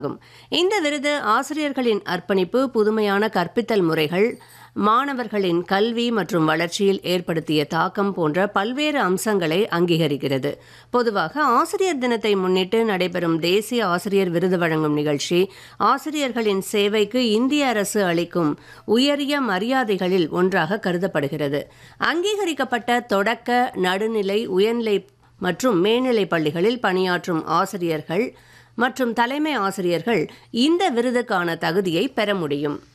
ஆகும். இந்த விருது ஆசிரியர்களின் அர்ப்பணிப்பு புதுமையான கற்பித்தல் முறைகள் மாணவர்களின் கல்வி மற்றும் வளர்ச்சியில் ஏற்படுத்திய தாக்கம் போன்ற பல்வேறு அம்சங்களை அங்கீகரிக்கிறது பொதுவாக ஆசிரியர் தினத்தை முன்னிட்டு நடைபெறும் தேசிய ஆசிரியர் விருது வழங்கும் நிகழ்ச்சி ஆசிரியர்களின் சேவைக்கு இந்திய அரசு அளிக்கும் உயரிய மரியாதைகளில் ஒன்றாக கருதப்படுகிறது அங்கீகரிக்கப்பட்ட தொடக்க நடுநிலை உயர்நிலை மற்றும் மேல்நிலை பள்ளிகளில் பணியாற்றும் ஆசிரியர்கள் மற்றும் தலைமை ஆசிரியர்கள் இந்த விருதுக்கான தகுதியை பெற முடியும்